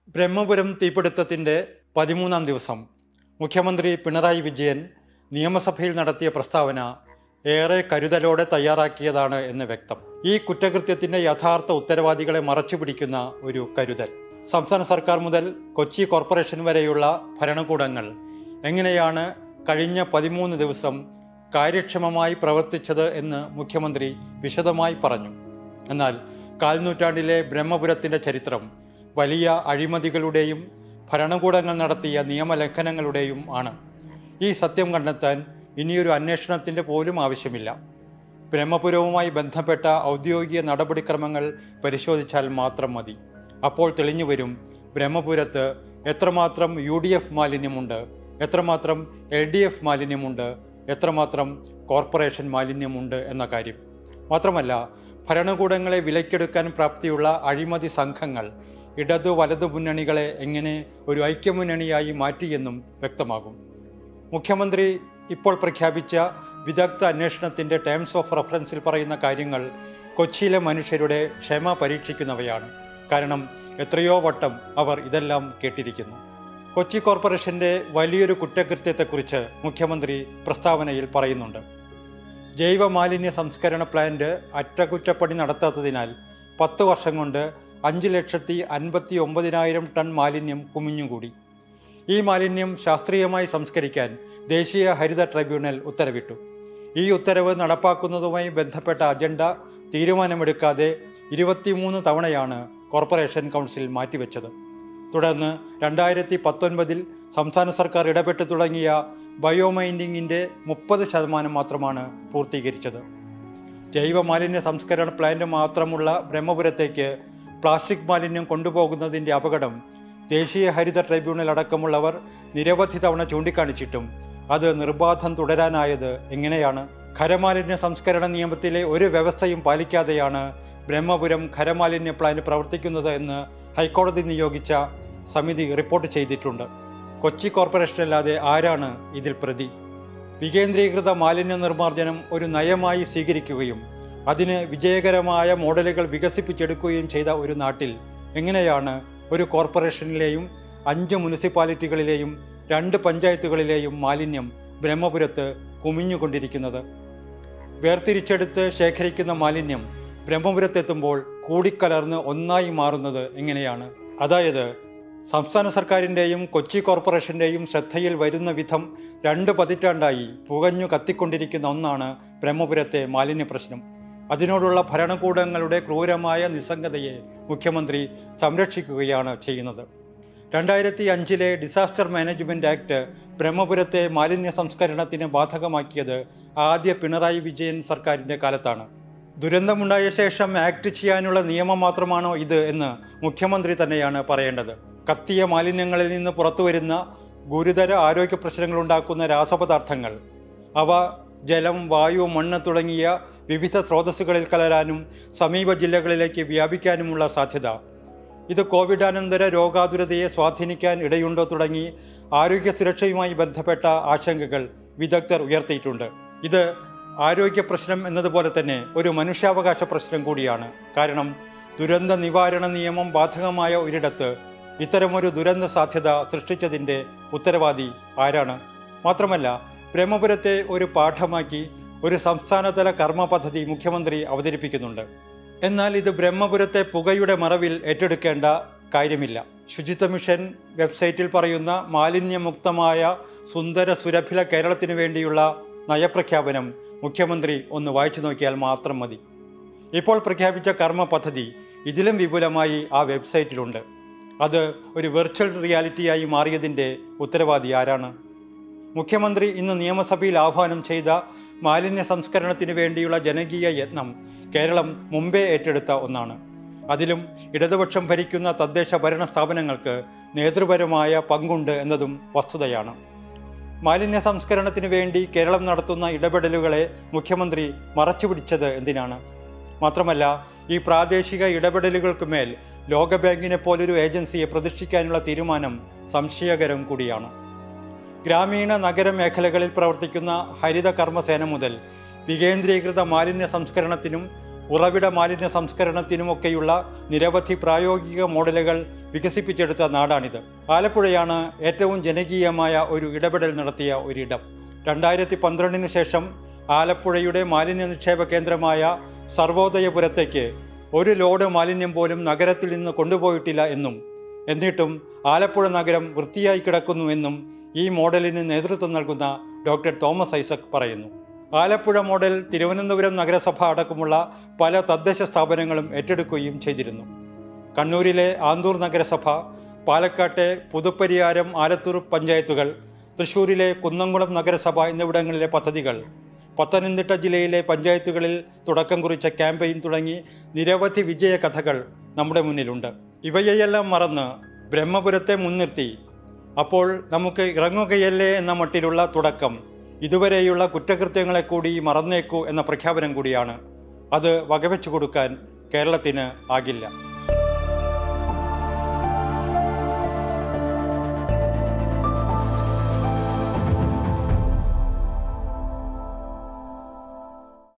ബ്രഹ്മപുരം തീപിടുത്തത്തിന്റെ പതിമൂന്നാം ദിവസം മുഖ്യമന്ത്രി പിണറായി വിജയൻ നിയമസഭയിൽ നടത്തിയ പ്രസ്താവന ഏറെ കരുതലോടെ തയ്യാറാക്കിയതാണ് എന്ന് വ്യക്തം ഈ കുറ്റകൃത്യത്തിന്റെ യഥാർത്ഥ ഉത്തരവാദികളെ മറച്ചുപിടിക്കുന്ന ഒരു കരുതൽ സംസ്ഥാന സർക്കാർ മുതൽ കൊച്ചി കോർപ്പറേഷൻ വരെയുള്ള ഭരണകൂടങ്ങൾ എങ്ങനെയാണ് കഴിഞ്ഞ പതിമൂന്ന് ദിവസം കാര്യക്ഷമമായി പ്രവർത്തിച്ചത് എന്ന് മുഖ്യമന്ത്രി വിശദമായി പറഞ്ഞു എന്നാൽ കാൽനൂറ്റാണ്ടിലെ ബ്രഹ്മപുരത്തിന്റെ ചരിത്രം വലിയ അഴിമതികളുടെയും ഭരണകൂടങ്ങൾ നടത്തിയ നിയമലംഘനങ്ങളുടെയും ആണ് ഈ സത്യം കണ്ടെത്താൻ ഇനിയൊരു അന്വേഷണത്തിന്റെ പോലും ആവശ്യമില്ല ബ്രഹ്മപുരവുമായി ബന്ധപ്പെട്ട ഔദ്യോഗിക നടപടിക്രമങ്ങൾ പരിശോധിച്ചാൽ മാത്രം മതി അപ്പോൾ തെളിഞ്ഞു വരും ബ്രഹ്മപുരത്ത് എത്രമാത്രം യു ഡി എഫ് മാലിന്യമുണ്ട് എത്രമാത്രം എൽ ഡി എഫ് മാലിന്യമുണ്ട് എത്രമാത്രം കോർപ്പറേഷൻ മാലിന്യമുണ്ട് എന്ന കാര്യം മാത്രമല്ല ഭരണകൂടങ്ങളെ വിലക്കെടുക്കാൻ പ്രാപ്തിയുള്ള അഴിമതി സംഘങ്ങൾ ഇടതു വലതു മുന്നണികളെ എങ്ങനെ ഒരു ഐക്യമുന്നണിയായി മാറ്റിയെന്നും വ്യക്തമാകും മുഖ്യമന്ത്രി ഇപ്പോൾ പ്രഖ്യാപിച്ച വിദഗ്ധ അന്വേഷണത്തിന്റെ ടേംസ് ഓഫ് റെഫറൻസിൽ പറയുന്ന കാര്യങ്ങൾ കൊച്ചിയിലെ മനുഷ്യരുടെ ക്ഷമ പരീക്ഷിക്കുന്നവയാണ് കാരണം എത്രയോ വട്ടം അവർ ഇതെല്ലാം കേട്ടിരിക്കുന്നു കൊച്ചി കോർപ്പറേഷന്റെ വലിയൊരു കുറ്റകൃത്യത്തെക്കുറിച്ച് മുഖ്യമന്ത്രി പ്രസ്താവനയിൽ പറയുന്നുണ്ട് ജൈവ മാലിന്യ സംസ്കരണ പ്ലാന്റ് അറ്റകുറ്റപ്പണി നടത്താത്തതിനാൽ പത്ത് വർഷം കൊണ്ട് അഞ്ച് ലക്ഷത്തി അൻപത്തി ഒമ്പതിനായിരം ടൺ മാലിന്യം കുമിഞ്ഞുകൂടി ഈ മാലിന്യം ശാസ്ത്രീയമായി സംസ്കരിക്കാൻ ദേശീയ ഹരിത ട്രൈബ്യൂണൽ ഉത്തരവിട്ടു ഈ ഉത്തരവ് നടപ്പാക്കുന്നതുമായി ബന്ധപ്പെട്ട അജണ്ട തീരുമാനമെടുക്കാതെ ഇരുപത്തിമൂന്ന് തവണയാണ് കോർപ്പറേഷൻ കൗൺസിൽ മാറ്റിവെച്ചത് തുടർന്ന് രണ്ടായിരത്തി പത്തൊൻപതിൽ സംസ്ഥാന സർക്കാർ ഇടപെട്ട് തുടങ്ങിയ ബയോമൈനിങ്ങിന്റെ മുപ്പത് ശതമാനം മാത്രമാണ് പൂർത്തീകരിച്ചത് ജൈവ മാലിന്യ സംസ്കരണ പ്ലാന്റ് മാത്രമുള്ള ബ്രഹ്മപുരത്തേക്ക് പ്ലാസ്റ്റിക് മാലിന്യം കൊണ്ടുപോകുന്നതിന്റെ അപകടം ദേശീയ ഹരിത ട്രൈബ്യൂണൽ അടക്കമുള്ളവർ നിരവധി തവണ ചൂണ്ടിക്കാണിച്ചിട്ടും അത് നിർബാധം തുടരാനായത് എങ്ങനെയാണ് ഖരമാലിന്യ സംസ്കരണ നിയമത്തിലെ ഒരു വ്യവസ്ഥയും പാലിക്കാതെയാണ് ബ്രഹ്മപുരം ഖരമാലിന്യ പ്ലാന്റ് പ്രവർത്തിക്കുന്നത് എന്ന് ഹൈക്കോടതി നിയോഗിച്ച സമിതി റിപ്പോർട്ട് ചെയ്തിട്ടുണ്ട് കൊച്ചി കോർപ്പറേഷനല്ലാതെ ആരാണ് ഇതിൽ പ്രതി വികേന്ദ്രീകൃത മാലിന്യ നിർമ്മാർജ്ജനം ഒരു നയമായി സ്വീകരിക്കുകയും അതിന് വിജയകരമായ മോഡലുകൾ വികസിപ്പിച്ചെടുക്കുകയും ചെയ്ത ഒരു നാട്ടിൽ എങ്ങനെയാണ് ഒരു കോർപ്പറേഷനിലെയും അഞ്ച് മുനിസിപ്പാലിറ്റികളിലെയും രണ്ട് പഞ്ചായത്തുകളിലെയും മാലിന്യം ബ്രഹ്മപുരത്ത് കുമിഞ്ഞുകൊണ്ടിരിക്കുന്നത് വേർതിരിച്ചെടുത്ത് ശേഖരിക്കുന്ന മാലിന്യം ബ്രഹ്മപുരത്തെത്തുമ്പോൾ കൂടിക്കലർന്ന് ഒന്നായി മാറുന്നത് എങ്ങനെയാണ് അതായത് സംസ്ഥാന സർക്കാരിൻ്റെയും കൊച്ചി കോർപ്പറേഷൻ്റെയും ശ്രദ്ധയിൽ വരുന്ന വിധം രണ്ട് പതിറ്റാണ്ടായി പുകഞ്ഞു കത്തിക്കൊണ്ടിരിക്കുന്ന ഒന്നാണ് ബ്രഹ്മപുരത്തെ മാലിന്യ പ്രശ്നം അതിനോടുള്ള ഭരണകൂടങ്ങളുടെ ക്രൂരമായ നിസ്സംഗതയെ മുഖ്യമന്ത്രി സംരക്ഷിക്കുകയാണ് ചെയ്യുന്നത് രണ്ടായിരത്തി അഞ്ചിലെ ഡിസാസ്റ്റർ മാനേജ്മെന്റ് ആക്ട് ബ്രഹ്മപുരത്തെ മാലിന്യ സംസ്കരണത്തിന് ബാധകമാക്കിയത് ആദ്യ പിണറായി വിജയൻ സർക്കാരിന്റെ കാലത്താണ് ദുരന്തമുണ്ടായ ശേഷം ആക്ട് ചെയ്യാനുള്ള നിയമം മാത്രമാണോ ഇത് എന്ന് മുഖ്യമന്ത്രി തന്നെയാണ് പറയേണ്ടത് കത്തിയ മാലിന്യങ്ങളിൽ നിന്ന് പുറത്തുവരുന്ന ഗുരുതര ആരോഗ്യ പ്രശ്നങ്ങൾ ഉണ്ടാക്കുന്ന രാസപദാർത്ഥങ്ങൾ അവ ജലം വായു മണ്ണ് തുടങ്ങിയ വിവിധ സ്രോതസ്സുകളിൽ കലരാനും സമീപ ജില്ലകളിലേക്ക് വ്യാപിക്കാനുമുള്ള സാധ്യത ഇത് കോവിഡാനന്തര രോഗാതുരതയെ സ്വാധീനിക്കാൻ ഇടയുണ്ടോ തുടങ്ങി ആരോഗ്യ സുരക്ഷയുമായി ബന്ധപ്പെട്ട ആശങ്കകൾ വിദഗ്ധർ ഉയർത്തിയിട്ടുണ്ട് ഇത് ആരോഗ്യ പ്രശ്നം എന്നതുപോലെ തന്നെ ഒരു മനുഷ്യാവകാശ പ്രശ്നം കൂടിയാണ് കാരണം ദുരന്ത നിവാരണ നിയമം ബാധകമായ ഒരിടത്ത് ഇത്തരമൊരു ദുരന്ത സാധ്യത സൃഷ്ടിച്ചതിന്റെ ഉത്തരവാദി ആരാണ് മാത്രമല്ല ബ്രഹ്മപുരത്തെ ഒരു പാഠമാക്കി ഒരു സംസ്ഥാനതല കർമ്മ പദ്ധതി മുഖ്യമന്ത്രി അവതരിപ്പിക്കുന്നുണ്ട് എന്നാൽ ഇത് ബ്രഹ്മപുരത്തെ പുകയുടെ മറവിൽ ഏറ്റെടുക്കേണ്ട കാര്യമില്ല ശുചിത്വ മിഷൻ വെബ്സൈറ്റിൽ പറയുന്ന മാലിന്യമുക്തമായ സുന്ദര സുരഭില കേരളത്തിനു വേണ്ടിയുള്ള നയപ്രഖ്യാപനം മുഖ്യമന്ത്രി ഒന്ന് വായിച്ചു നോക്കിയാൽ മാത്രം മതി ഇപ്പോൾ പ്രഖ്യാപിച്ച കർമ്മ പദ്ധതി ഇതിലും വിപുലമായി ആ വെബ്സൈറ്റിലുണ്ട് അത് ഒരു വെർച്വൽ റിയാലിറ്റിയായി മാറിയതിൻ്റെ ഉത്തരവാദി ആരാണ് മുഖ്യമന്ത്രി ഇന്ന് നിയമസഭയിൽ ആഹ്വാനം ചെയ്ത മാലിന്യ സംസ്കരണത്തിന് വേണ്ടിയുള്ള ജനകീയ യത്നം കേരളം മുമ്പേ ഏറ്റെടുത്ത ഒന്നാണ് അതിലും ഇടതുപക്ഷം ഭരിക്കുന്ന തദ്ദേശ ഭരണ സ്ഥാപനങ്ങൾക്ക് നേതൃപരമായ പങ്കുണ്ട് എന്നതും വസ്തുതയാണ് മാലിന്യ സംസ്കരണത്തിന് വേണ്ടി കേരളം നടത്തുന്ന ഇടപെടലുകളെ മുഖ്യമന്ത്രി മറച്ചുപിടിച്ചത് എന്തിനാണ് മാത്രമല്ല ഈ പ്രാദേശിക ഇടപെടലുകൾക്ക് മേൽ ലോകബാങ്കിനെ പോലൊരു ഏജൻസിയെ പ്രതിഷ്ഠിക്കാനുള്ള തീരുമാനം സംശയകരം കൂടിയാണ് ഗ്രാമീണ നഗര മേഖലകളിൽ പ്രവർത്തിക്കുന്ന ഹരിത കർമ്മസേന മുതൽ വികേന്ദ്രീകൃത മാലിന്യ സംസ്കരണത്തിനും ഉറവിട മാലിന്യ സംസ്കരണത്തിനുമൊക്കെയുള്ള നിരവധി പ്രായോഗിക മോഡലുകൾ വികസിപ്പിച്ചെടുത്ത നാടാണിത് ആലപ്പുഴയാണ് ഏറ്റവും ജനകീയമായ ഒരു ഇടപെടൽ നടത്തിയ ഒരിടം രണ്ടായിരത്തി പന്ത്രണ്ടിന് ശേഷം ആലപ്പുഴയുടെ മാലിന്യ നിക്ഷേപ കേന്ദ്രമായ സർവോദയപുരത്തേക്ക് ഒരു ലോഡ് മാലിന്യം പോലും നഗരത്തിൽ നിന്ന് കൊണ്ടുപോയിട്ടില്ല എന്നും എന്നിട്ടും ആലപ്പുഴ നഗരം വൃത്തിയായി കിടക്കുന്നുവെന്നും ഈ മോഡലിന് നേതൃത്വം നൽകുന്ന ഡോക്ടർ തോമസ് ഐസക് പറയുന്നു ആലപ്പുഴ മോഡൽ തിരുവനന്തപുരം നഗരസഭ അടക്കമുള്ള പല തദ്ദേശ സ്ഥാപനങ്ങളും ഏറ്റെടുക്കുകയും ചെയ്തിരുന്നു കണ്ണൂരിലെ ആന്തൂർ നഗരസഭ പാലക്കാട്ടെ പുതുപ്പരിയാരം ആലത്തൂർ പഞ്ചായത്തുകൾ തൃശൂരിലെ കുന്നംകുളം നഗരസഭ എന്നിവിടങ്ങളിലെ പദ്ധതികൾ പത്തനംതിട്ട ജില്ലയിലെ പഞ്ചായത്തുകളിൽ തുടക്കം കുറിച്ച ക്യാമ്പയിൻ തുടങ്ങി നിരവധി വിജയ കഥകൾ നമ്മുടെ മുന്നിലുണ്ട് ഇവയെല്ലാം മറന്ന് ബ്രഹ്മപുരത്തെ മുൻനിർത്തി അപ്പോൾ നമുക്ക് ഇറങ്ങുകയല്ലേ എന്ന മട്ടിലുള്ള തുടക്കം ഇതുവരെയുള്ള കുറ്റകൃത്യങ്ങളെ കൂടി മറന്നേക്കൂ എന്ന പ്രഖ്യാപനം കൂടിയാണ് അത് വകവെച്ചു കൊടുക്കാൻ കേരളത്തിന് ആകില്ല